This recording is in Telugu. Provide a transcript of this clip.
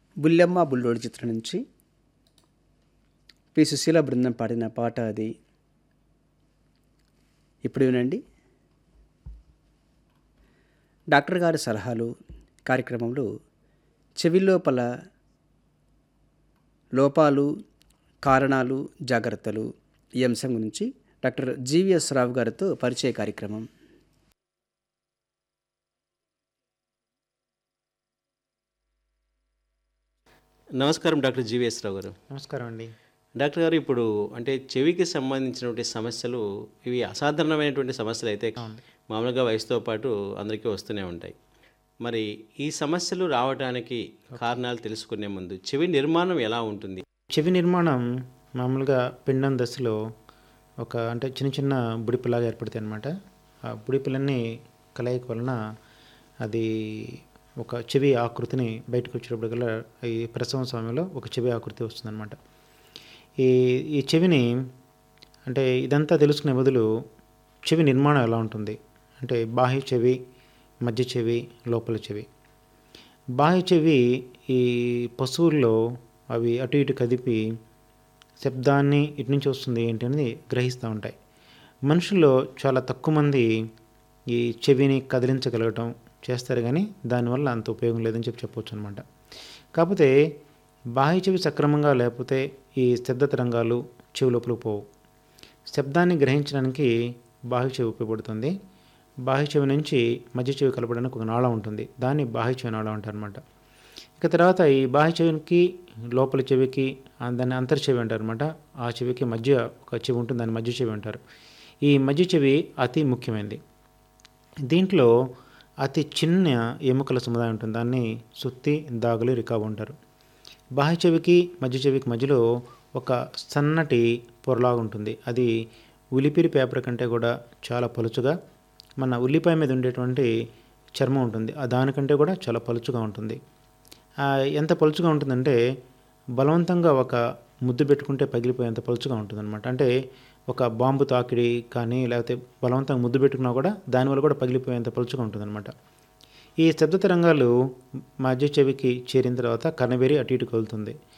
బుల్లెమ్మ బుల్లోడు చిత్రం నుంచి పి సుశీల బృందం పాడిన పాట అది ఇప్పుడు వినండి డాక్టర్ గారి సలహాలు కార్యక్రమంలో చెవి లోపల లోపాలు కారణాలు జాగ్రత్తలు ఈ అంశం గురించి డాక్టర్ జీవిఎస్ రావు గారితో పరిచయ కార్యక్రమం నమస్కారం డాక్టర్ జీవీఎస్ రావు గారు నమస్కారం అండి డాక్టర్ గారు ఇప్పుడు అంటే చెవికి సంబంధించినటువంటి సమస్యలు ఇవి అసాధారణమైనటువంటి సమస్యలు అయితే మామూలుగా వయసుతో పాటు అందరికీ వస్తూనే ఉంటాయి మరి ఈ సమస్యలు రావడానికి కారణాలు తెలుసుకునే ముందు చెవి నిర్మాణం ఎలా ఉంటుంది చెవి నిర్మాణం మామూలుగా పిండం దశలో ఒక అంటే చిన్న చిన్న బుడిపిల్లాగా ఏర్పడతాయి అనమాట ఆ బుడిపిల్లన్ని కలయిక వలన అది ఒక చెవి ఆకృతిని బయటకు వచ్చేటప్పటికల్లా ఈ ప్రసవం సమయంలో ఒక చెవి ఆకృతి వస్తుందన్నమాట ఈ ఈ చెవిని అంటే ఇదంతా తెలుసుకునే బదులు చెవి నిర్మాణం ఎలా ఉంటుంది అంటే బాహ్య చెవి మధ్య చెవి లోపల చెవి బాహ్య చెవి ఈ పశువుల్లో అవి అటు ఇటు కదిపి శబ్దాన్ని ఇటు నుంచి వస్తుంది ఏంటి అనేది గ్రహిస్తూ ఉంటాయి మనుషుల్లో చాలా తక్కువ మంది ఈ చెవిని కదిలించగలగటం చేస్తారు కానీ దానివల్ల అంత ఉపయోగం లేదని చెప్పి చెప్పవచ్చు అనమాట కాకపోతే బాహ్య చెవి సక్రమంగా లేకపోతే ఈ శబ్ద తరంగాలు చెవి లోపలికి పోవు శబ్దాన్ని గ్రహించడానికి బాహ్య చెవి ఉపయోగపడుతుంది బాహ్య చెవి నుంచి మధ్య చెవి కలపడానికి ఒక నాళం ఉంటుంది దాన్ని బాహ్య చెవి నాళం అంటారు అనమాట ఇక తర్వాత ఈ బాహ్య చెవికి లోపల చెవికి ఆ దాన్ని అంతర్ చెవి అంటారు అనమాట ఆ చెవికి మధ్య ఒక చెవి ఉంటుంది దాన్ని మధ్య చెవి అంటారు ఈ మధ్య చెవి అతి ముఖ్యమైనది దీంట్లో అతి చిన్న ఎముకల సముదాయం ఉంటుంది దాన్ని సుత్తి దాగులు రికాబు అంటారు బాహ్య చెవికి మధ్య చెవికి మధ్యలో ఒక సన్నటి పొరలాగా ఉంటుంది అది ఉలిపిరి పేపర్ కంటే కూడా చాలా పలుచుగా మన ఉల్లిపాయ మీద ఉండేటువంటి చర్మం ఉంటుంది ఆ దానికంటే కూడా చాలా పలుచుగా ఉంటుంది ఆ, ఎంత పలుచుగా ఉంటుందంటే బలవంతంగా ఒక ముద్దు పెట్టుకుంటే పగిలిపోయేంత పలుచుగా ఉంటుందన్నమాట అంటే ఒక బాంబు తాకిడి కానీ లేకపోతే బలవంతంగా ముద్దు పెట్టుకున్నా కూడా దానివల్ల కూడా పగిలిపోయేంత పలుచుగా ఉంటుందన్నమాట ఈ శబ్ద తరంగాలు మధ్య చెవికి చేరిన తర్వాత కనబెరి అటు ఇటు కదులుతుంది